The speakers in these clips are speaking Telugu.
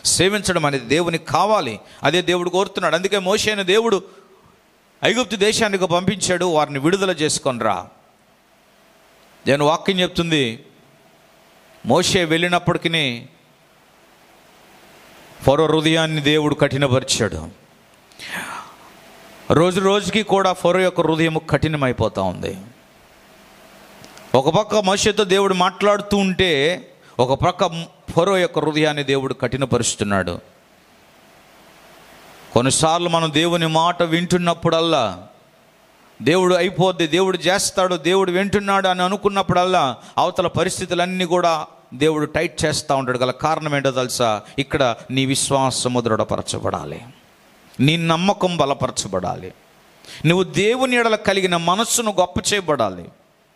సేవించడం అనేది దేవునికి కావాలి అదే దేవుడు కోరుతున్నాడు అందుకే మోషే అయిన దేవుడు ఐగుప్తు దేశానికి పంపించాడు వారిని విడుదల చేసుకొనిరా నేను వాక్యం చెప్తుంది మోషే వెళ్ళినప్పటికీ ఫరో హృదయాన్ని దేవుడు కఠినపరిచాడు రోజు రోజుకి కూడా ఫరో యొక్క హృదయం కఠినమైపోతూ ఉంది ఒక పక్క మనుషులతో దేవుడు మాట్లాడుతూ ఉంటే ఒక పక్క ఫరో యొక్క హృదయాన్ని దేవుడు కఠినపరుస్తున్నాడు కొన్నిసార్లు మనం దేవుని మాట వింటున్నప్పుడల్లా దేవుడు అయిపోద్ది దేవుడు చేస్తాడు దేవుడు వింటున్నాడు అని అనుకున్నప్పుడల్లా అవతల పరిస్థితులన్నీ కూడా దేవుడు టైట్ చేస్తూ ఉంటాడు గల కారణం ఏంటో తెలుసా ఇక్కడ నీ విశ్వాసము దృఢపరచబడాలి నీ నమ్మకం బలపరచబడాలి నువ్వు దేవుని ఎడల కలిగిన మనస్సును గొప్ప చేయబడాలి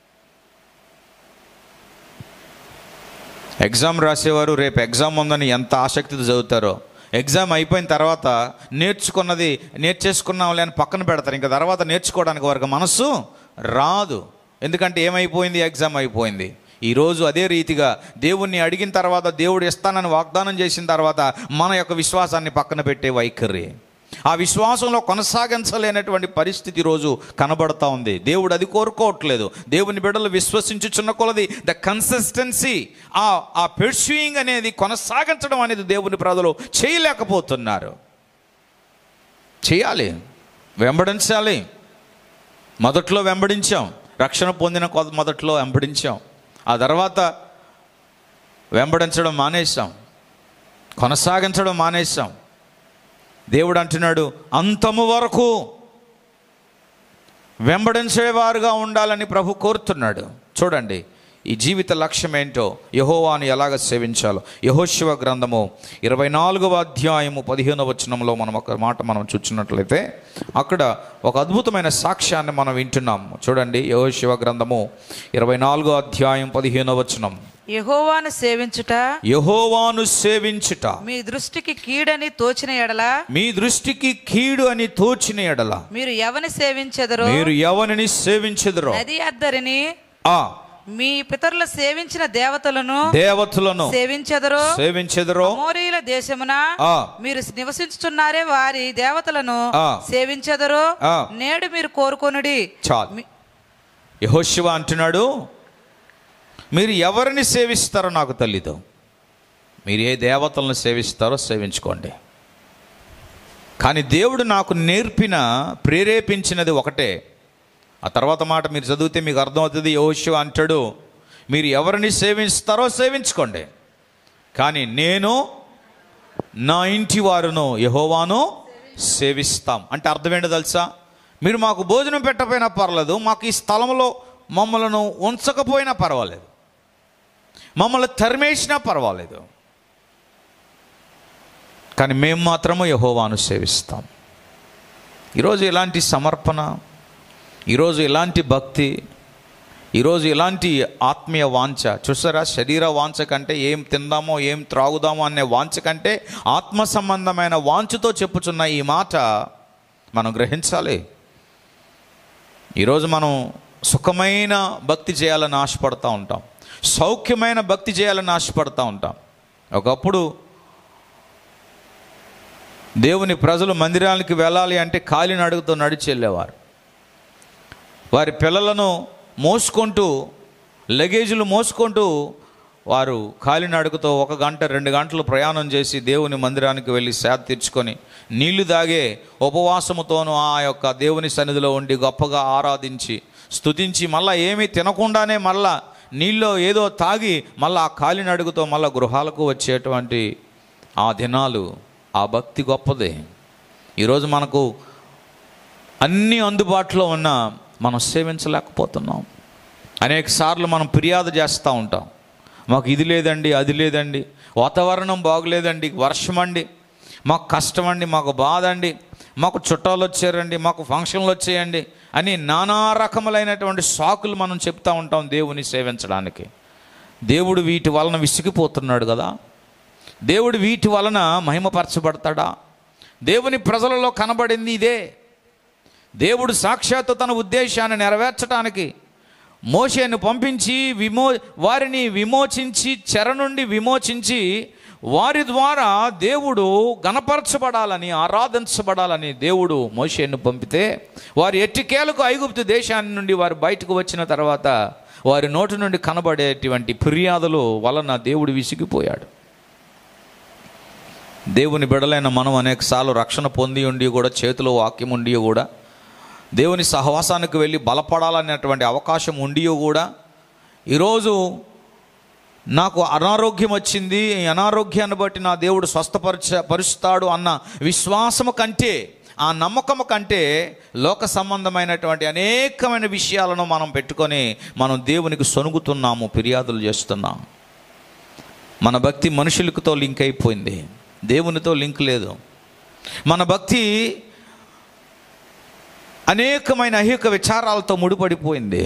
ఎగ్జామ్ రాసేవారు రేపు ఎగ్జామ్ ఉందని ఎంత ఆసక్తితో చదువుతారో ఎగ్జామ్ అయిపోయిన తర్వాత నేర్చుకున్నది నేర్చేసుకున్నాంలే అని పక్కన పెడతారు ఇంకా తర్వాత నేర్చుకోవడానికి వారికి మనస్సు రాదు ఎందుకంటే ఏమైపోయింది ఎగ్జామ్ అయిపోయింది ఈరోజు అదే రీతిగా దేవుణ్ణి అడిగిన తర్వాత దేవుడు ఇస్తానని వాగ్దానం చేసిన తర్వాత మన యొక్క విశ్వాసాన్ని పక్కన పెట్టే వైఖరి ఆ విశ్వాసంలో కొనసాగించలేనటువంటి పరిస్థితి రోజు కనబడతా ఉంది దేవుడు అది కోరుకోవట్లేదు దేవుని బిడ్డలు విశ్వసించుచున్న కొలది ద కన్సిస్టెన్సీ ఆ ఆ పెర్స్యూయింగ్ అనేది కొనసాగించడం అనేది దేవుని ప్రజలు చేయలేకపోతున్నారు చేయాలి వెంబడించాలి మొదట్లో వెంబడించాం రక్షణ పొందిన కొ- మొదట్లో వెంబడించాం ఆ తర్వాత వెంబడించడం మానేశాం కొనసాగించడం మానేశాం దేవుడు అంటున్నాడు అంతము వరకు వెంబడించేవారుగా ఉండాలని ప్రభు కోరుతున్నాడు చూడండి ఈ జీవిత లక్ష్యం ఏంటో యహోవాను ఎలాగ సేవించాలో యహోశివ గ్రంథము ఇరవై నాలుగవ అధ్యాయము పదిహేనవ వచనంలో మనం ఒక మాట మనం చూచినట్లయితే అక్కడ ఒక అద్భుతమైన సాక్ష్యాన్ని మనం వింటున్నాము చూడండి యహోశివ గ్రంథము ఇరవై నాలుగో అధ్యాయం పదిహేనవ వచనం యెహోవాను సేవించుట యహోవాను సేవించుట మీ దృష్టికి కీడని తోచిన ఎడల మీ దృష్టికి కీడు అని తోచిన ఎడల మీరు ఎవని సేవించెదరో మీరు ఎవరిని సేవించెదరో నది అద్దరిని ఆ మీ పితరుల సేవించిన దేవతలను దేవతలను సేవించెదరో సేవించెదరో అమోరీల దేశమున ఆ మీరు నివసించుచున్నారే వారి దేవతలను ఆ. సేవించెదరో ఆ. నేడు మీరు కోరుకొనుడి చాలు మీ- యహోశివ అంటున్నాడు మీరు ఎవరిని సేవిస్తారో నాకు తెలీదు మీరు ఏ దేవతలను సేవిస్తారో సేవించుకోండి కానీ దేవుడు నాకు నేర్పిన ప్రేరేపించినది ఒకటే ఆ తర్వాత మాట మీరు చదివితే మీకు అర్థమవుతుంది యహోశివ అంటాడు మీరు ఎవరిని సేవిస్తారో సేవించుకోండి కానీ నేను నా ఇంటి వారును యహోవాను సేవిస్తాం అంటే అర్థం ఏంటో తెలుసా మీరు మాకు భోజనం పెట్టకపోయినా పర్లేదు మాకు ఈ స్థలంలో మమ్మల్ని ఉంచకపోయినా పర్వాలేదు మమ్మల్ని తరిమేసినా పర్వాలేదు కానీ మేము మాత్రము యహోవాను సేవిస్తాం ఈరోజు ఇలాంటి సమర్పణ ఈరోజు ఇలాంటి భక్తి ఈరోజు ఇలాంటి ఆత్మీయ వాంఛ చూసారా శరీర వాంఛ కంటే ఏం తిందామో ఏం త్రాగుదామో అనే వాంఛ కంటే ఆత్మ సంబంధమైన వాంఛతో చెప్పుచున్న ఈ మాట మనం గ్రహించాలి ఈరోజు మనం సుఖమైన భక్తి చేయాలని ఆశపడతా ఉంటాం సౌఖ్యమైన భక్తి చేయాలని ఆశపడతా ఉంటాం ఒకప్పుడు దేవుని ప్రజలు మందిరానికి వెళ్ళాలి అంటే కాలినడుగుతో నడిచి వెళ్ళేవారు వారి పిల్లలను మోసుకుంటూ లగేజీలు మోసుకుంటూ వారు కాలినడుగుతో ఒక గంట రెండు గంటలు ప్రయాణం చేసి దేవుని మందిరానికి వెళ్ళి సేద తీర్చుకొని నీళ్లు దాగే ఉపవాసముతోనూ ఆ యొక్క దేవుని సన్నిధిలో ఉండి గొప్పగా ఆరాధించి స్తుతించి మళ్ళా ఏమీ తినకుండానే మళ్ళా నీళ్ళో ఏదో తాగి మళ్ళా ఆ కాలినడుగుతో మళ్ళా గృహాలకు వచ్చేటువంటి ఆ దినాలు ఆ భక్తి గొప్పదే ఈరోజు మనకు అన్నీ అందుబాటులో ఉన్న మనం సేవించలేకపోతున్నాం అనేక సార్లు మనం ఫిర్యాదు చేస్తూ ఉంటాం మాకు ఇది లేదండి అది లేదండి వాతావరణం బాగలేదండి వర్షం అండి మాకు కష్టం అండి మాకు బాధ అండి మాకు చుట్టాలు వచ్చారండి మాకు ఫంక్షన్లు వచ్చాయండి అని నానా రకములైనటువంటి సాకులు మనం చెప్తా ఉంటాం దేవుని సేవించడానికి దేవుడు వీటి వలన విసిగిపోతున్నాడు కదా దేవుడు వీటి వలన మహిమపరచబడతాడా దేవుని ప్రజలలో కనబడింది ఇదే దేవుడు సాక్షాత్తు తన ఉద్దేశాన్ని నెరవేర్చడానికి మోషేను పంపించి విమో వారిని విమోచించి చెర నుండి విమోచించి వారి ద్వారా దేవుడు గణపరచబడాలని ఆరాధించబడాలని దేవుడు మోషేను పంపితే వారి ఎట్టికేలకు ఐగుప్తు దేశాన్ని నుండి వారు బయటకు వచ్చిన తర్వాత వారి నోటి నుండి కనబడేటువంటి ఫిర్యాదులు వలన దేవుడు విసిగిపోయాడు దేవుని బిడలైన మనం అనేకసార్లు రక్షణ పొంది ఉండి కూడా చేతిలో వాక్యం ఉండి కూడా దేవుని సహవాసానికి వెళ్ళి బలపడాలనేటువంటి అవకాశం ఉండి కూడా ఈరోజు నాకు అనారోగ్యం వచ్చింది ఈ అనారోగ్యాన్ని బట్టి నా దేవుడు స్వస్థపరచ పరుస్తాడు అన్న విశ్వాసము కంటే ఆ నమ్మకము కంటే లోక సంబంధమైనటువంటి అనేకమైన విషయాలను మనం పెట్టుకొని మనం దేవునికి సొనుగుతున్నాము ఫిర్యాదులు చేస్తున్నాం మన భక్తి మనుషులతో లింక్ అయిపోయింది దేవునితో లింక్ లేదు మన భక్తి అనేకమైన అహిక విచారాలతో ముడిపడిపోయింది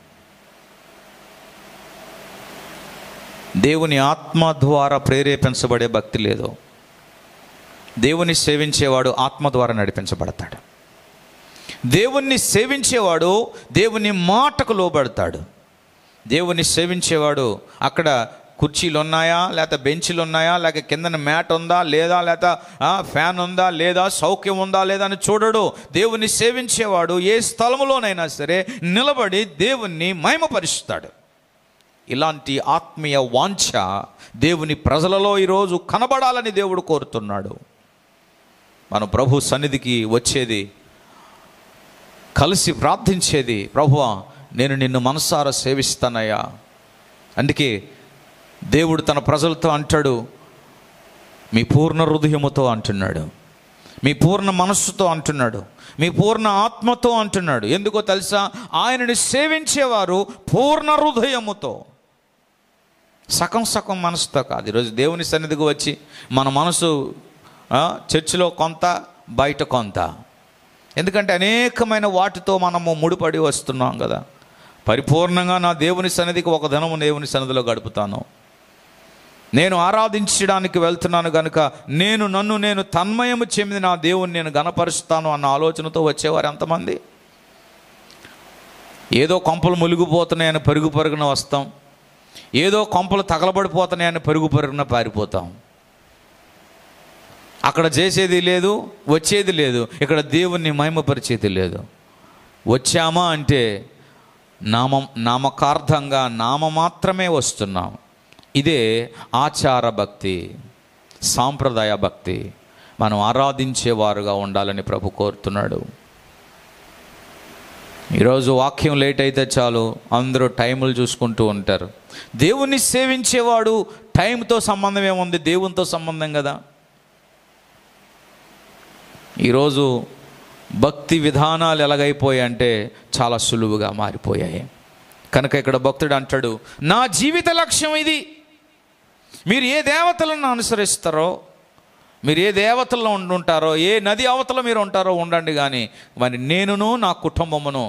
దేవుని ఆత్మ ద్వారా ప్రేరేపించబడే భక్తి లేదు దేవుని సేవించేవాడు ఆత్మ ద్వారా నడిపించబడతాడు దేవుణ్ణి సేవించేవాడు దేవుని మాటకు లోబడతాడు దేవుని సేవించేవాడు అక్కడ కుర్చీలు ఉన్నాయా లేక బెంచీలు ఉన్నాయా లేక కిందన మ్యాట్ ఉందా లేదా లేక ఆ, ఫ్యాన్ ఉందా లేదా సౌఖ్యం ఉందా లేదా అని చూడడు దేవుని సేవించేవాడు ఏ స్థలములోనైనా సరే నిలబడి దేవుణ్ణి మహిమపరుస్తాడు ఇలాంటి ఆత్మీయ వాంఛ దేవుని ప్రజలలో ఈరోజు కనబడాలని దేవుడు కోరుతున్నాడు మనం ప్రభు సన్నిధికి వచ్చేది కలిసి ప్రార్థించేది ప్రభువా నేను నిన్ను మనసారా సేవిస్తానయ్యా అందుకే దేవుడు తన ప్రజలతో అంటాడు మీ పూర్ణ హృదయముతో అంటున్నాడు మీ పూర్ణ మనస్సుతో అంటున్నాడు మీ పూర్ణ ఆత్మతో అంటున్నాడు ఎందుకో తెలుసా ఆయనని సేవించేవారు పూర్ణ హృదయముతో సగం సగం మనసుతో కాదు ఈరోజు దేవుని సన్నిధికి వచ్చి మన మనసు ఆ, చర్చిలో కొంత బయట కొంత ఎందుకంటే అనేకమైన వాటితో మనము ముడిపడి వస్తున్నాం కదా పరిపూర్ణంగా నా దేవుని సన్నిధికి ఒక దినము దేవుని సన్నిధిలో గడుపుతాను నేను ఆరాధించడానికి వెళ్తున్నాను కనుక నేను నన్ను నేను తన్మయము చెంది నా దేవుని నేను గనపరుస్తాను అన్న ఆలోచనతో వచ్చేవారు ఎంతమంది ఏదో కొంపలు మునిగిపోతున్నాయని పరుగు పరుగున వస్తాం ఏదో కొంపలు తగలబడిపోతున్నాయని పరుగు పరుగున పారిపోతాం అక్కడ చేసేది లేదు వచ్చేది లేదు ఇక్కడ దేవుణ్ణి మహిమపరిచేది లేదు వచ్చామా అంటే నామం నామకార్థంగా నామ మాత్రమే వస్తున్నాం ఇదే ఆచార భక్తి సాంప్రదాయ భక్తి మనం ఆరాధించేవారుగా ఉండాలని ప్రభు కోరుతున్నాడు ఈరోజు వాక్యం లేట్ అయితే చాలు అందరూ టైములు చూసుకుంటూ ఉంటారు దేవుణ్ణి సేవించేవాడు టైంతో సంబంధం ఏముంది దేవునితో సంబంధం కదా ఈరోజు భక్తి విధానాలు ఎలాగైపోయాయి అంటే చాలా సులువుగా మారిపోయాయి కనుక ఇక్కడ భక్తుడు అంటాడు నా జీవిత లక్ష్యం ఇది మీరు ఏ దేవతలను అనుసరిస్తారో మీరు ఏ దేవతల్లో ఉండుంటారో ఏ నది అవతల మీరు ఉంటారో ఉండండి కానీ మరి నేనును నా కుటుంబమును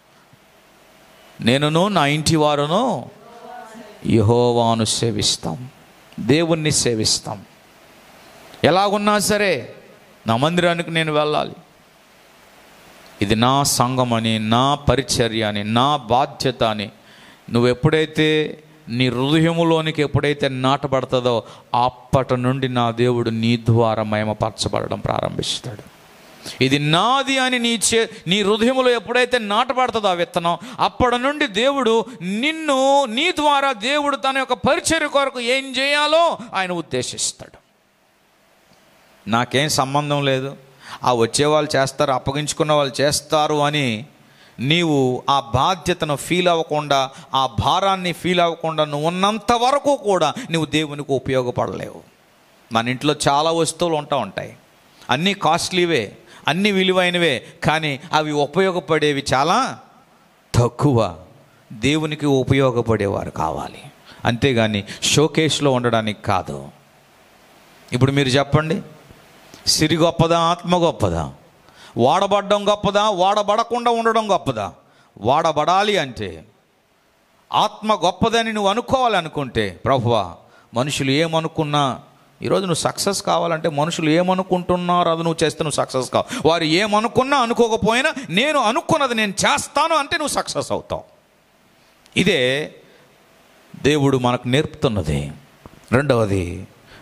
నేనును నా ఇంటి వారును యహోవాను సేవిస్తాం దేవుణ్ణి సేవిస్తాం ఎలాగున్నా సరే నా మందిరానికి నేను వెళ్ళాలి ఇది నా సంఘం అని నా పరిచర్య అని నా బాధ్యత అని నువ్వు ఎప్పుడైతే నీ హృదయములోనికి ఎప్పుడైతే నాటబడుతుందో అప్పటి నుండి నా దేవుడు నీ ద్వారా మయమపరచబడడం ప్రారంభిస్తాడు ఇది నాది అని నీ చే నీ హృదయములో ఎప్పుడైతే నాటబడుతుందో ఆ విత్తనం అప్పటి నుండి దేవుడు నిన్ను నీ ద్వారా దేవుడు తన యొక్క పరిచర్య కొరకు ఏం చేయాలో ఆయన ఉద్దేశిస్తాడు నాకేం సంబంధం లేదు ఆ వచ్చే వాళ్ళు చేస్తారు అప్పగించుకున్న వాళ్ళు చేస్తారు అని నీవు ఆ బాధ్యతను ఫీల్ అవ్వకుండా ఆ భారాన్ని ఫీల్ అవ్వకుండా నువ్వు ఉన్నంత వరకు కూడా నువ్వు దేవునికి ఉపయోగపడలేవు మన ఇంట్లో చాలా వస్తువులు ఉంటా ఉంటాయి అన్నీ కాస్ట్లీవే అన్నీ విలువైనవే కానీ అవి ఉపయోగపడేవి చాలా తక్కువ దేవునికి ఉపయోగపడేవారు కావాలి అంతేగాని షోకేస్లో ఉండడానికి కాదు ఇప్పుడు మీరు చెప్పండి సిరి గొప్పదా ఆత్మ గొప్పదా వాడబడడం గొప్పదా వాడబడకుండా ఉండడం గొప్పదా వాడబడాలి అంటే ఆత్మ గొప్పదని నువ్వు అనుకోవాలి అనుకుంటే ప్రభువా మనుషులు ఏమనుకున్నా ఈరోజు నువ్వు సక్సెస్ కావాలంటే మనుషులు ఏమనుకుంటున్నారో అది నువ్వు చేస్తే నువ్వు సక్సెస్ కావు వారు ఏమనుకున్నా అనుకోకపోయినా నేను అనుకున్నది నేను చేస్తాను అంటే నువ్వు సక్సెస్ అవుతావు ఇదే దేవుడు మనకు నేర్పుతున్నది రెండవది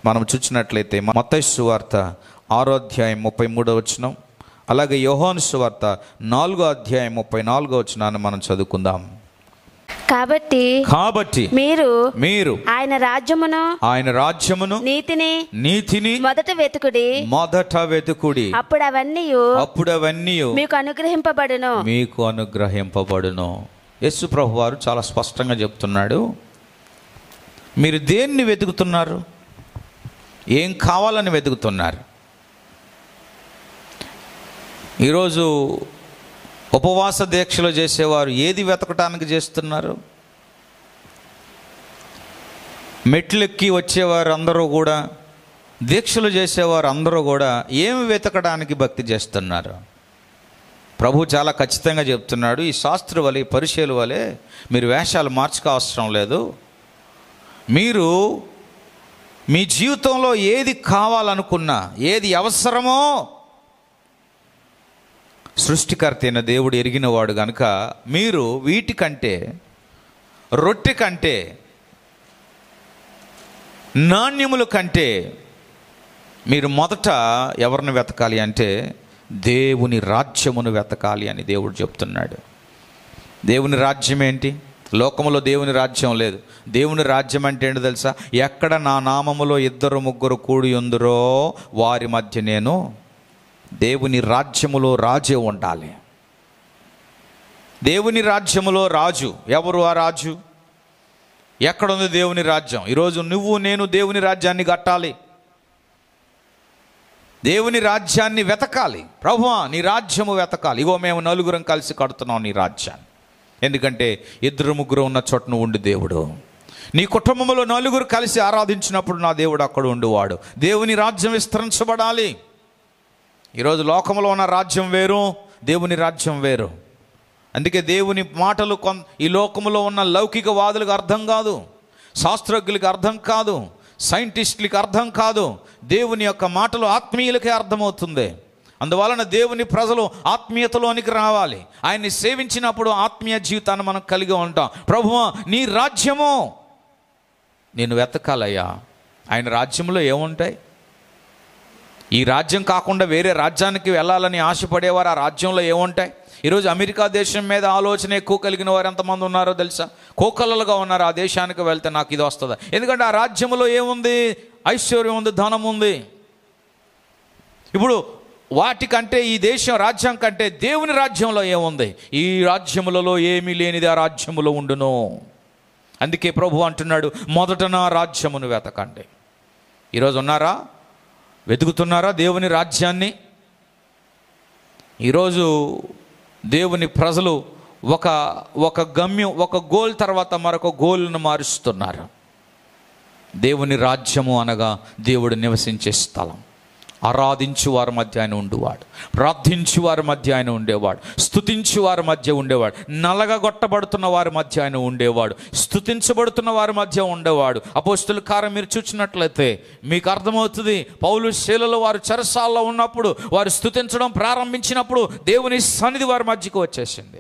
మనం చూసినట్లయితే మత్తయి సువార్త ఆరో అధ్యాయం ముప్పై మూడో వచనం అలాగే యోహాను సువార్త నాలుగో అధ్యాయం ముప్పై నాలుగో వచనాన్ని మనం చదువుకుందాం కాబట్టి కాబట్టి మీరు మీరు ఆయన రాజ్యమును ఆయన రాజ్యమును నీతిని నీతిని మొదట వెతుకుడి మొదట వెతుకుడి అప్పుడు అవన్నీ అప్పుడు అవన్నీ మీకు అనుగ్రహింపబడును మీకు అనుగ్రహింపబడును యేసు ప్రభు వారు చాలా స్పష్టంగా చెప్తున్నాడు మీరు దేన్ని వెతుకుతున్నారు ఏం కావాలని వెతుకుతున్నారు ఈరోజు ఉపవాస దీక్షలు చేసేవారు ఏది వెతకటానికి చేస్తున్నారు మెట్లెక్కి వచ్చేవారు అందరూ కూడా దీక్షలు చేసేవారు అందరూ కూడా ఏమి వెతకడానికి భక్తి చేస్తున్నారు ప్రభు చాలా ఖచ్చితంగా చెప్తున్నాడు ఈ శాస్త్రు వలె పరిచయల వలె మీరు వేషాలు మార్చుకో అవసరం లేదు మీరు మీ జీవితంలో ఏది కావాలనుకున్నా ఏది అవసరమో సృష్టికర్త అయిన దేవుడు ఎరిగినవాడు గనుక మీరు వీటికంటే రొట్టె కంటే నాణ్యముల కంటే మీరు మొదట ఎవరిని వెతకాలి అంటే దేవుని రాజ్యమును వెతకాలి అని దేవుడు చెప్తున్నాడు దేవుని రాజ్యం ఏంటి లోకములో దేవుని రాజ్యం లేదు దేవుని రాజ్యం అంటే ఏంటో తెలుసా ఎక్కడ నా నామములో ఇద్దరు ముగ్గురు కూడి ఉందరో వారి మధ్య నేను దేవుని రాజ్యములో రాజే ఉండాలి దేవుని రాజ్యములో రాజు ఎవరు ఆ రాజు ఎక్కడుంది దేవుని రాజ్యం ఈరోజు నువ్వు నేను దేవుని రాజ్యాన్ని కట్టాలి దేవుని రాజ్యాన్ని వెతకాలి ప్రభువా నీ రాజ్యము వెతకాలి ఇగో మేము నలుగురం కలిసి కడుతున్నాం నీ రాజ్యాన్ని ఎందుకంటే ఇద్దరు ముగ్గురు ఉన్న చోట నువ్వు ఉండి దేవుడు నీ కుటుంబంలో నలుగురు కలిసి ఆరాధించినప్పుడు నా దేవుడు అక్కడ ఉండువాడు దేవుని రాజ్యం విస్తరించబడాలి ఈరోజు లోకంలో ఉన్న రాజ్యం వేరు దేవుని రాజ్యం వేరు అందుకే దేవుని మాటలు కొన్ ఈ లోకంలో ఉన్న లౌకిక వాదులకు అర్థం కాదు శాస్త్రజ్ఞులకు అర్థం కాదు సైంటిస్టులకి అర్థం కాదు దేవుని యొక్క మాటలు ఆత్మీయులకే అర్థమవుతుంది అందువలన దేవుని ప్రజలు ఆత్మీయతలోనికి రావాలి ఆయన్ని సేవించినప్పుడు ఆత్మీయ జీవితాన్ని మనం కలిగి ఉంటాం ప్రభువా నీ రాజ్యము నేను వెతకాలయ్యా ఆయన రాజ్యంలో ఏముంటాయి ఈ రాజ్యం కాకుండా వేరే రాజ్యానికి వెళ్ళాలని ఆశపడేవారు ఆ రాజ్యంలో ఏముంటాయి ఈరోజు అమెరికా దేశం మీద ఆలోచన ఎక్కువ కలిగిన వారు ఎంతమంది ఉన్నారో తెలుసా కోకలలుగా ఉన్నారు ఆ దేశానికి వెళ్తే నాకు ఇది వస్తుందా ఎందుకంటే ఆ రాజ్యంలో ఏముంది ఐశ్వర్యం ఉంది ధనం ఉంది ఇప్పుడు వాటికంటే ఈ దేశం రాజ్యం కంటే దేవుని రాజ్యంలో ఏముంది ఈ రాజ్యములలో ఏమీ లేనిది ఆ రాజ్యములో ఉండును అందుకే ప్రభు అంటున్నాడు మొదట నా రాజ్యమును వెతకండి ఈరోజు ఉన్నారా వెతుకుతున్నారా దేవుని రాజ్యాన్ని ఈరోజు దేవుని ప్రజలు ఒక ఒక గమ్యం ఒక గోల్ తర్వాత మరొక గోల్ను మారుస్తున్నారు దేవుని రాజ్యము అనగా దేవుడు నివసించే స్థలం ఆరాధించు వారి మధ్య ఆయన ఉండువాడు ప్రార్థించు వారి మధ్య ఆయన ఉండేవాడు స్తుతించు వారి మధ్య ఉండేవాడు నలగగొట్టబడుతున్న వారి మధ్య ఆయన ఉండేవాడు స్తుతించబడుతున్న వారి మధ్య ఉండేవాడు అపోస్తుల కారం మీరు చూసినట్లయితే మీకు అర్థమవుతుంది పౌలు శీలలో వారు చెరసాల్లో ఉన్నప్పుడు వారు స్తుతించడం ప్రారంభించినప్పుడు దేవుని సన్నిధి వారి మధ్యకు వచ్చేసింది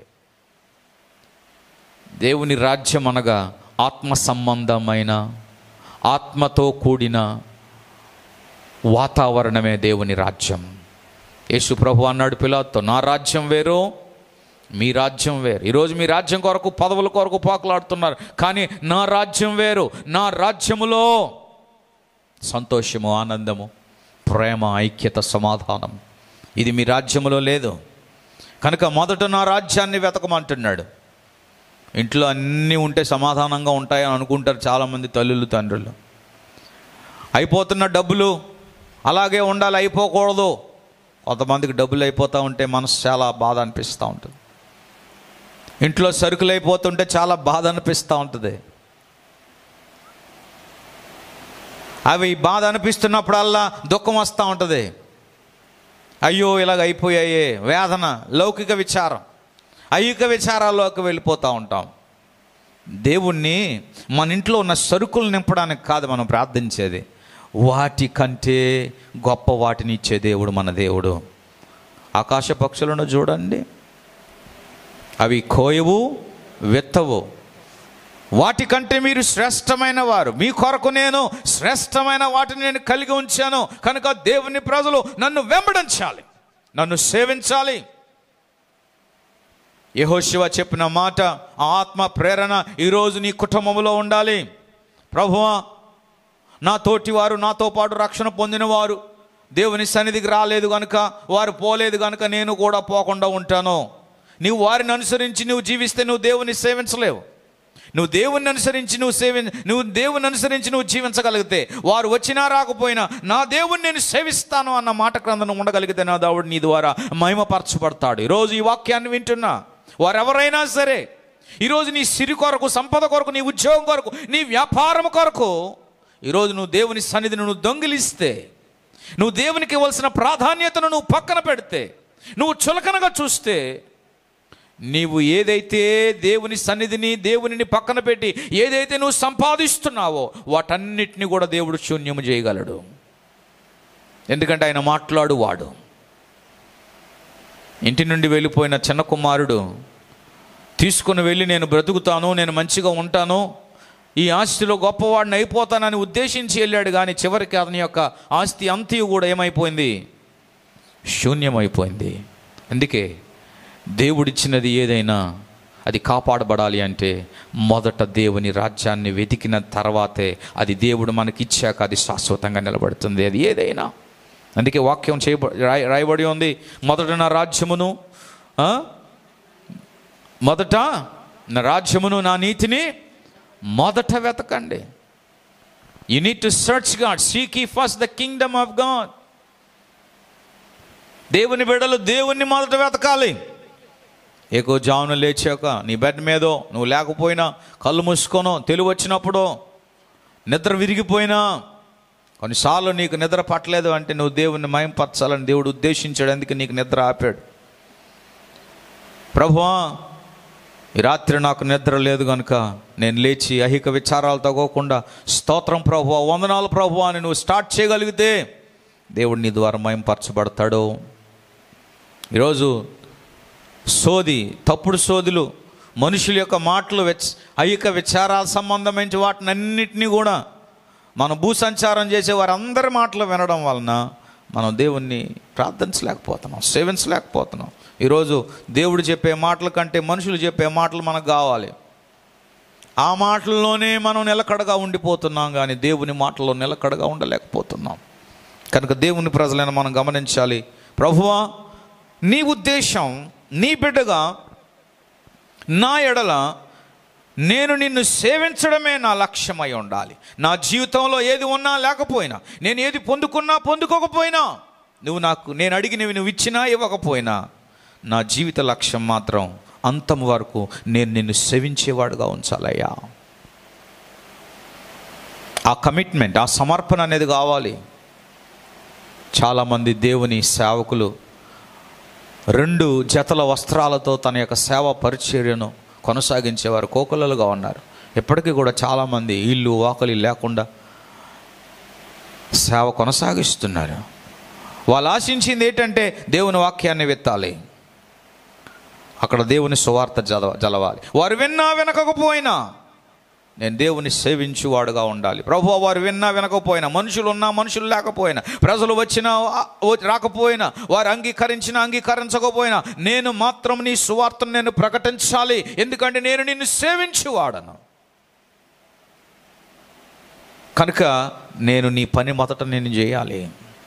దేవుని రాజ్యం అనగా ఆత్మ సంబంధమైన ఆత్మతో కూడిన వాతావరణమే దేవుని రాజ్యం యేసు ప్రభు అన్నాడు పిలాతో నా రాజ్యం వేరు మీ రాజ్యం వేరు ఈరోజు మీ రాజ్యం కొరకు పదవుల కొరకు పోకలాడుతున్నారు కానీ నా రాజ్యం వేరు నా రాజ్యములో సంతోషము ఆనందము ప్రేమ ఐక్యత సమాధానం ఇది మీ రాజ్యములో లేదు కనుక మొదట నా రాజ్యాన్ని వెతకమంటున్నాడు ఇంట్లో అన్నీ ఉంటే సమాధానంగా ఉంటాయని అనుకుంటారు చాలామంది తల్లులు తండ్రులు అయిపోతున్న డబ్బులు అలాగే ఉండాలి అయిపోకూడదు కొంతమందికి డబ్బులు అయిపోతూ ఉంటే మనసు చాలా బాధ అనిపిస్తూ ఉంటుంది ఇంట్లో సరుకులు అయిపోతుంటే చాలా బాధ అనిపిస్తూ ఉంటుంది అవి బాధ అనిపిస్తున్నప్పుడల్లా దుఃఖం వస్తూ ఉంటుంది అయ్యో ఇలాగ అయిపోయాయే వేదన లౌకిక విచారం ఐహిక విచారాల్లోకి వెళ్ళిపోతూ ఉంటాం దేవుణ్ణి మన ఇంట్లో ఉన్న సరుకులు నింపడానికి కాదు మనం ప్రార్థించేది వాటి కంటే గొప్ప వాటిని ఇచ్చే దేవుడు మన దేవుడు ఆకాశ పక్షులను చూడండి అవి కోయవు వెత్తవు వాటికంటే మీరు శ్రేష్టమైన వారు మీ కొరకు నేను శ్రేష్టమైన వాటిని నేను కలిగి ఉంచాను కనుక దేవుని ప్రజలు నన్ను వెంబడించాలి నన్ను సేవించాలి యెహోషువ చెప్పిన మాట ఆ ఆత్మ ప్రేరణ ఈరోజు నీ కుటుంబంలో ఉండాలి ప్రభువా నా తోటి వారు నాతో పాటు రక్షణ పొందినవారు దేవుని సన్నిధికి రాలేదు కనుక వారు పోలేదు కనుక నేను కూడా పోకుండా ఉంటాను నీవు వారిని అనుసరించి నువ్వు జీవిస్తే నువ్వు దేవుని సేవించలేవు నువ్వు దేవుని అనుసరించి నువ్వు సేవి నువ్వు దేవుని అనుసరించి నువ్వు జీవించగలిగితే వారు వచ్చినా రాకపోయినా నా దేవుని నేను సేవిస్తాను అన్న మాట క్రందన ఉండగలిగితే నా దేవుడు నీ ద్వారా మహిమపరచబడతాడు ఈరోజు ఈ వాక్యాన్ని వింటున్నా వారెవరైనా సరే ఈరోజు నీ సిరి కొరకు సంపద కొరకు నీ ఉద్యోగం కొరకు నీ వ్యాపారం కొరకు ఈరోజు నువ్వు దేవుని సన్నిధిని నువ్వు దొంగిలిస్తే నువ్వు దేవునికి ఇవ్వాల్సిన ప్రాధాన్యతను నువ్వు పక్కన పెడితే నువ్వు చులకనగా చూస్తే నీవు ఏదైతే దేవుని సన్నిధిని దేవునిని పక్కన పెట్టి ఏదైతే నువ్వు సంపాదిస్తున్నావో వాటన్నిటిని కూడా దేవుడు శూన్యము చేయగలడు ఎందుకంటే ఆయన మాట్లాడువాడు ఇంటి నుండి వెళ్ళిపోయిన చిన్న కుమారుడు తీసుకుని వెళ్ళి నేను బ్రతుకుతాను నేను మంచిగా ఉంటాను ఈ ఆస్తిలో గొప్పవాడిని అయిపోతానని ఉద్దేశించి వెళ్ళాడు కానీ చివరికి అతని యొక్క ఆస్తి అంతయు కూడా ఏమైపోయింది శూన్యమైపోయింది అందుకే దేవుడిచ్చినది ఏదైనా అది కాపాడబడాలి అంటే మొదట దేవుని రాజ్యాన్ని వెతికిన తర్వాతే అది దేవుడు మనకి ఇచ్చాక అది శాశ్వతంగా నిలబడుతుంది అది ఏదైనా అందుకే వాక్యం చేయబ రాయ రాయబడి ఉంది మొదట నా రాజ్యమును ఆ? మొదట నా రాజ్యమును నా నీతిని మొదట వెతకండి you need to search God seek ye first the kingdom of God దేవుని బిడ్డలు దేవుణ్ణి మొదట వెతకాలి ఏకో జామున లేచాక నీ బెడ్ మీదో నువ్వు లేకపోయినా కళ్ళు మూసుకోనో తెలివి వచ్చినప్పుడు నిద్ర విరిగిపోయినా కొన్నిసార్లు నీకు నిద్ర పట్టలేదు అంటే నువ్వు దేవుణ్ణి మయంపరచాలని దేవుడు ఉద్దేశించాడు అందుకే నీకు నిద్ర ఆపాడు ప్రభువా ఈ రాత్రి నాకు నిద్ర లేదు కనుక నేను లేచి అహిక విచారాలు తగ్గకుండా స్తోత్రం ప్రభువా వందనాలు ప్రభువా అని నువ్వు స్టార్ట్ చేయగలిగితే దేవుడు నీ ద్వారా మయంపరచబడతాడు ఈరోజు సోది తప్పుడు సోదులు మనుషుల యొక్క మాటలు వెచ్ అయ్యక విచారాల సంబంధమైన వాటిని అన్నిటినీ కూడా మనం భూ సంచారం చేసే వారందరి మాటలు వినడం వలన మనం దేవుణ్ణి ప్రార్థించలేకపోతున్నాం సేవించలేకపోతున్నాం ఈరోజు దేవుడు చెప్పే మాటల కంటే మనుషులు చెప్పే మాటలు మనకు కావాలి ఆ మాటల్లోనే మనం నిలకడగా ఉండిపోతున్నాం కానీ దేవుని మాటల్లో నిలకడగా ఉండలేకపోతున్నాం కనుక దేవుని ప్రజలైన మనం గమనించాలి ప్రభువా నీ ఉద్దేశం నీ బిడ్డగా నా ఎడల నేను నిన్ను సేవించడమే నా లక్ష్యమై ఉండాలి నా జీవితంలో ఏది ఉన్నా లేకపోయినా నేను ఏది పొందుకున్నా పొందుకోకపోయినా నువ్వు నాకు నేను అడిగినవి నువ్వు ఇచ్చినా ఇవ్వకపోయినా నా జీవిత లక్ష్యం మాత్రం అంతం వరకు నేను నిన్ను సేవించేవాడుగా ఉంచాలయ్యా ఆ కమిట్మెంట్ ఆ సమర్పణ అనేది కావాలి చాలామంది దేవుని సేవకులు రెండు జతల వస్త్రాలతో తన యొక్క సేవ పరిచర్యను కొనసాగించేవారు కోకొల్లలుగా ఉన్నారు ఇప్పటికీ కూడా చాలామంది ఇల్లు వాకలి లేకుండా సేవ కొనసాగిస్తున్నారు వాళ్ళు ఆశించింది ఏంటంటే దేవుని వాక్యాన్ని విత్తాలి అక్కడ దేవుని సువార్త జల జలవాలి వారు విన్నా వినకపోయినా నేను దేవుని సేవించువాడుగా ఉండాలి ప్రభు వారు విన్నా వినకపోయినా మనుషులు ఉన్నా మనుషులు లేకపోయినా ప్రజలు వచ్చినా ఆ, వ- రాకపోయినా వారు అంగీకరించినా అంగీకరించకపోయినా నేను మాత్రం నీ సువార్తను నేను ప్రకటించాలి ఎందుకంటే నేను నిన్ను సేవించువాడను కనుక నేను నీ పని మొదట నేను చేయాలి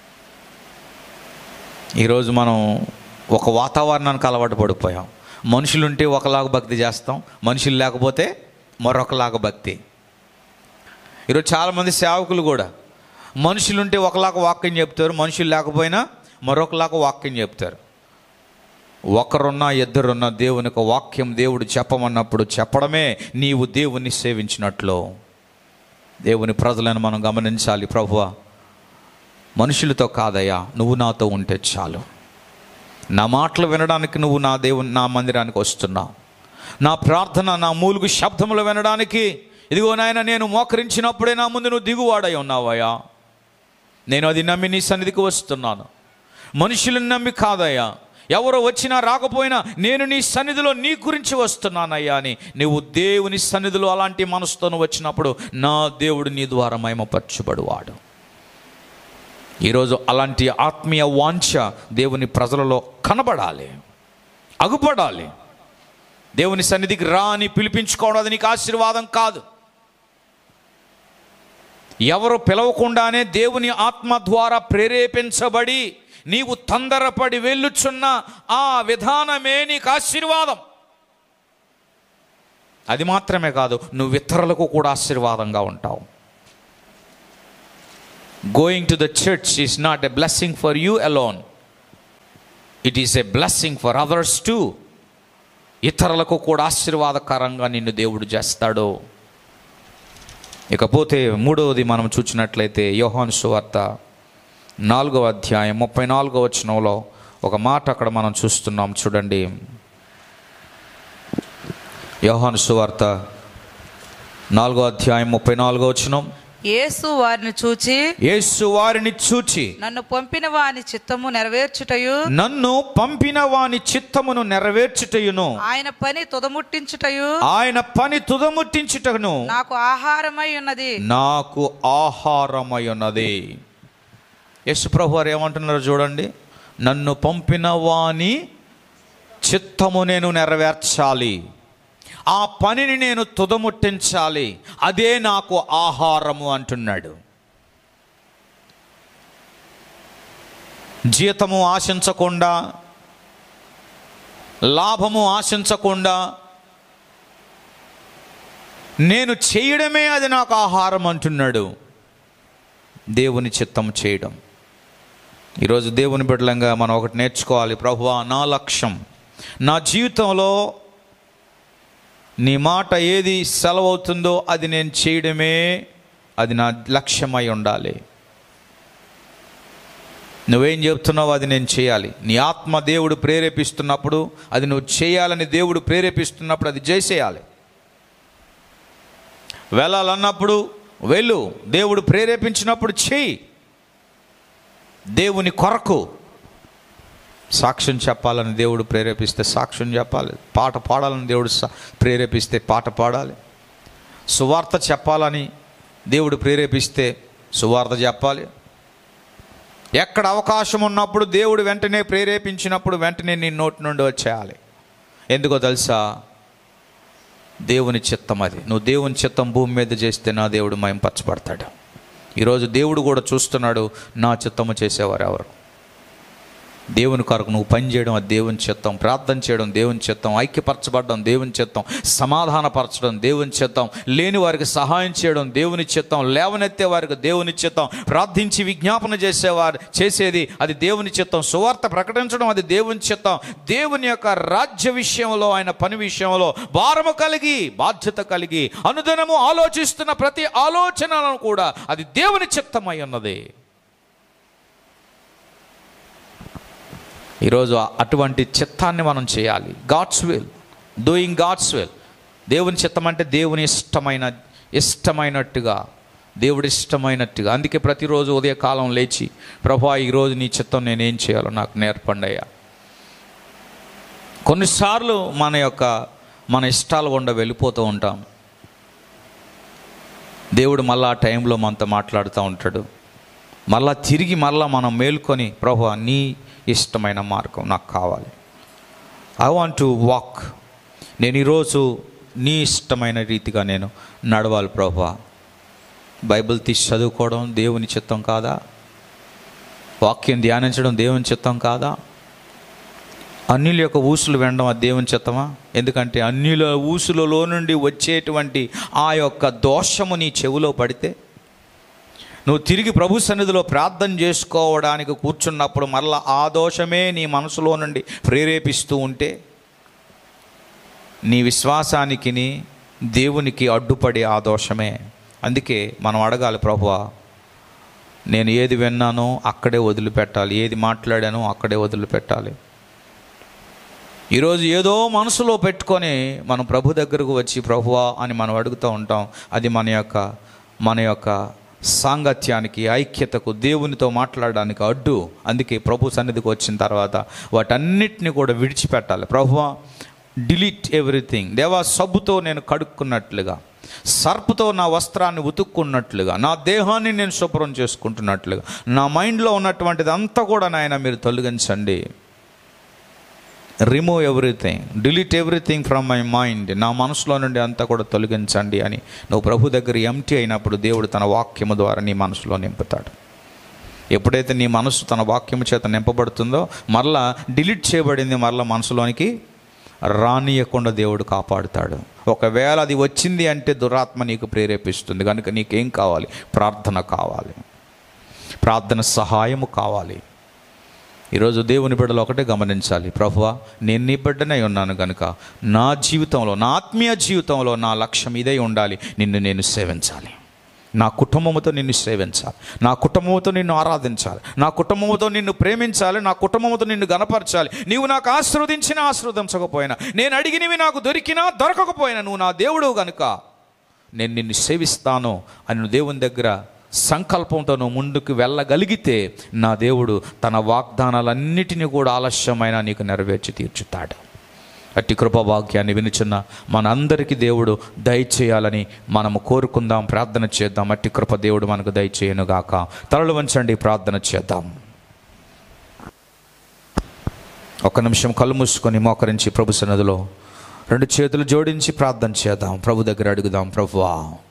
ఈరోజు మనం ఒక వాతావరణానికి అలవాటు పడిపోయాం మనుషులుంటే ఒకలాగా భక్తి చేస్తాం మనుషులు లేకపోతే మరొకలాగా భక్తి ఈరోజు చాలామంది సేవకులు కూడా మనుషులుంటే ఒకలాగా వాక్యం చెప్తారు మనుషులు లేకపోయినా మరొకలాగా వాక్యం చెప్తారు ఒకరున్నా ఇద్దరున్నా దేవునికి వాక్యం దేవుడు చెప్పమన్నప్పుడు చెప్పడమే నీవు దేవుణ్ణి సేవించినట్లు దేవుని ప్రజలను మనం గమనించాలి ప్రభువా మనుషులతో కాదయ్యా నువ్వు నాతో ఉంటే చాలు నా మాటలు వినడానికి నువ్వు నా దేవుని నా మందిరానికి వస్తున్నావు నా ప్రార్థన నా మూలుగు శబ్దములు వినడానికి ఇదిగో నాయన నేను మోకరించినప్పుడే నా ముందు నువ్వు దిగువాడై ఉన్నావయ్యా నేను అది నమ్మి నీ సన్నిధికి వస్తున్నాను మనుషులను నమ్మి కాదయ్యా ఎవరు వచ్చినా రాకపోయినా నేను నీ సన్నిధిలో నీ గురించి వస్తున్నానయ్యా అని నీవు దేవుని సన్నిధిలో అలాంటి మనసుతో వచ్చినప్పుడు నా దేవుడు నీ ద్వారా మహిమపరచుబడువాడు ఈరోజు అలాంటి ఆత్మీయ వాంఛ దేవుని ప్రజలలో కనబడాలి అగుపడాలి దేవుని సన్నిధికి రా అని పిలిపించుకోవడం అది నీకు ఆశీర్వాదం కాదు ఎవరు పిలవకుండానే దేవుని ఆత్మ ద్వారా ప్రేరేపించబడి నీవు తొందరపడి వెళ్ళుచున్న ఆ విధానమే నీకు ఆశీర్వాదం అది మాత్రమే కాదు నువ్వు ఇతరులకు కూడా ఆశీర్వాదంగా ఉంటావు going to the church is not a blessing for you alone it is a blessing for others to ఇతరులకు కూడా ఆశీర్వాదకరంగా నిన్ను దేవుడు చేస్తాడు ఇకపోతే మూడవది మనం చూసినట్లయితే యోహాను సువార్త నాలుగవ అధ్యాయం ముప్పై నాలుగవ వచనంలో ఒక మాట అక్కడ మనం చూస్తున్నాం చూడండి యోహాను సువార్త నాలుగో అధ్యాయం ముప్పై నాలుగో వచనం యేసు వారిని చూచి యేసు వారిని చూచి నన్ను పంపిన వాని చిత్తము నెరవేర్చుటయు నన్ను పంపిన వాని చిత్తమును నెరవేర్చుటయును ఆయన పని తుదముట్టించుటయు ఆయన పని తుదముట్టించుటను నాకు ఆహారమై ఉన్నది నాకు ఆహారమై ఉన్నది యేసు ప్రభు వారు ఏమంటున్నారో చూడండి నన్ను పంపిన వాని చిత్తము నేను నెరవేర్చాలి ఆ పనిని నేను తుదముట్టించాలి అదే నాకు ఆహారము అంటున్నాడు జీతము ఆశించకుండా లాభము ఆశించకుండా నేను చేయడమే అది నాకు ఆహారం అంటున్నాడు దేవుని చిత్తం చేయడం ఈరోజు దేవుని బిడ్డలంగా మనం ఒకటి నేర్చుకోవాలి ప్రభువా నా లక్ష్యం నా జీవితంలో నీ మాట ఏది సెలవవుతుందో అది నేను చేయడమే అది నా లక్ష్యమై ఉండాలి నువ్వేం చెప్తున్నావో అది నేను చేయాలి నీ ఆత్మ దేవుడు ప్రేరేపిస్తున్నప్పుడు అది నువ్వు చేయాలని దేవుడు ప్రేరేపిస్తున్నప్పుడు అది చేసేయాలి వెళ్ళాలన్నప్పుడు వెళ్ళు దేవుడు ప్రేరేపించినప్పుడు చెయ్యి దేవుని కొరకు సాక్ష్యం చెప్పాలని దేవుడు ప్రేరేపిస్తే సాక్ష్యం చెప్పాలి పాట పాడాలని దేవుడు సా- ప్రేరేపిస్తే పాట పాడాలి సువార్త చెప్పాలని దేవుడు ప్రేరేపిస్తే సువార్త చెప్పాలి ఎక్కడ అవకాశం ఉన్నప్పుడు దేవుడు వెంటనే ప్రేరేపించినప్పుడు వెంటనే నీ నోటి నుండి వచ్చేయాలి ఎందుకో తెలుసా దేవుని చిత్తం అది నువ్వు దేవుని చిత్తం భూమి మీద చేస్తే నా దేవుడు మయంపరచబడతాడు ఈరోజు దేవుడు కూడా చూస్తున్నాడు నా చిత్తము చేసేవారు ఎవరు దేవుని కొరకు నువ్వు పని చేయడం అది దేవుని చిత్తం ప్రార్థన చేయడం దేవుని చిత్తం ఐక్యపరచబడడం దేవుని చిత్తం సమాధానపరచడం దేవుని చిత్తం లేని వారికి సహాయం చేయడం దేవుని చిత్తం లేవనెత్తే వారికి దేవుని చిత్తం ప్రార్థించి విజ్ఞాపన చేసేవారు చేసేది అది దేవుని చిత్తం సువార్త ప్రకటించడం అది దేవుని చిత్తం దేవుని యొక్క రాజ్య విషయంలో ఆయన పని విషయంలో భారము కలిగి బాధ్యత కలిగి అనుదినము ఆలోచిస్తున్న ప్రతి ఆలోచనలను కూడా అది దేవుని చిత్తమై ఉన్నది ఈరోజు అటువంటి చిత్తాన్ని మనం చేయాలి God's will doing God's will దేవుని చిత్తం అంటే దేవుని ఇష్టమైన ఇష్టమైనట్టుగా దేవుడి ఇష్టమైనట్టుగా అందుకే ప్రతిరోజు ఉదయకాలం లేచి ప్రభా ఈరోజు నీ చిత్తం నేనేం చేయాలో నాకు నేర్పండి అయ్యా కొన్నిసార్లు మన యొక్క మన ఇష్టాలు గుండా వెళ్ళిపోతూ ఉంటాం దేవుడు మళ్ళా ఆ టైంలో మనతో మాట్లాడుతూ ఉంటాడు మళ్ళా తిరిగి మళ్ళా మనం మేల్కొని ప్రభు నీ ఇష్టమైన మార్గం నాకు కావాలి ఐ వాంట్ టు వాక్ నేను ఈరోజు నీ ఇష్టమైన రీతిగా నేను నడవాలి ప్రభు బైబిల్ తీసి చదువుకోవడం దేవుని చిత్తం కాదా వాక్యం ధ్యానించడం దేవుని చిత్తం కాదా అన్యుల యొక్క ఊసులు వినడం అది దేవుని చిత్తమా ఎందుకంటే అన్యుల ఊసులలో నుండి వచ్చేటువంటి ఆ యొక్క దోషము నీ చెవిలో పడితే నువ్వు తిరిగి ప్రభు సన్నిధిలో ప్రార్థన చేసుకోవడానికి కూర్చున్నప్పుడు మరలా ఆ దోషమే నీ మనసులో నుండి ప్రేరేపిస్తూ ఉంటే నీ విశ్వాసానికి దేవునికి అడ్డుపడే ఆ దోషమే అందుకే మనం అడగాలి ప్రభువా నేను ఏది విన్నానో అక్కడే వదిలిపెట్టాలి ఏది మాట్లాడానో అక్కడే వదిలిపెట్టాలి ఈరోజు ఏదో మనసులో పెట్టుకొని మనం ప్రభు దగ్గరకు వచ్చి ప్రభువా అని మనం అడుగుతూ ఉంటాం అది మన యొక్క మన యొక్క సాంగత్యానికి ఐక్యతకు దేవునితో మాట్లాడడానికి అడ్డు అందుకే ప్రభు సన్నిధికి వచ్చిన తర్వాత వాటన్నిటిని కూడా విడిచిపెట్టాలి ప్రభువా డిలీట్ ఎవ్రీథింగ్ దేవా సబ్బుతో నేను కడుక్కున్నట్లుగా సర్పుతో నా వస్త్రాన్ని ఉతుక్కున్నట్లుగా నా దేహాన్ని నేను శుభ్రం చేసుకుంటున్నట్లుగా నా మైండ్లో ఉన్నటువంటిది అంతా కూడా నాయన మీరు తొలగించండి remove everything delete everything from my mind నా మనసులో నుండి అంతా కూడా తొలగించండి అని నువ్వు ప్రభు దగ్గర ఎంటీ అయినప్పుడు దేవుడు తన వాక్యము ద్వారా నీ మనసులో నింపుతాడు ఎప్పుడైతే నీ మనసు తన వాక్యము చేత నింపబడుతుందో మరలా డిలీట్ చేయబడింది మరలా మనసులోనికి రానియకుండా దేవుడు కాపాడుతాడు ఒకవేళ అది వచ్చింది అంటే దురాత్మ నీకు ప్రేరేపిస్తుంది కనుక నీకేం కావాలి ప్రార్థన కావాలి ప్రార్థన సహాయము కావాలి ఈరోజు దేవుని బిడ్డలు ఒకటే గమనించాలి ప్రభువా నేను నీ బిడ్డనై ఉన్నాను కనుక నా జీవితంలో నా ఆత్మీయ జీవితంలో నా లక్ష్యం ఇదే ఉండాలి నిన్ను నేను సేవించాలి నా కుటుంబముతో నిన్ను సేవించాలి నా కుటుంబంతో నిన్ను ఆరాధించాలి నా కుటుంబంతో నిన్ను ప్రేమించాలి నా కుటుంబంతో నిన్ను గనపరచాలి నీవు నాకు ఆశీర్వదించినా ఆశీర్వదించకపోయినా నేను అడిగినవి నాకు దొరికినా దొరకకపోయినా నువ్వు నా దేవుడు కనుక నేను నిన్ను సేవిస్తాను అని నువ్వు దేవుని దగ్గర సంకల్పంతో నువ్వు ముందుకు వెళ్ళగలిగితే నా దేవుడు తన వాగ్దానాలన్నిటినీ కూడా ఆలస్యమైన నీకు నెరవేర్చి తీర్చుతాడు అట్టి కృపభాగ్యాన్ని వినుచున్న మనందరికీ దేవుడు దయచేయాలని మనము కోరుకుందాం ప్రార్థన చేద్దాం అట్టి కృప దేవుడు మనకు దయచేయనుగాక తరలు వంచండి ప్రార్థన చేద్దాం ఒక నిమిషం కళ్ళు మూసుకొని మోకరించి ప్రభు సన్నదిలో రెండు చేతులు జోడించి ప్రార్థన చేద్దాం ప్రభు దగ్గర అడుగుదాం ప్రభువా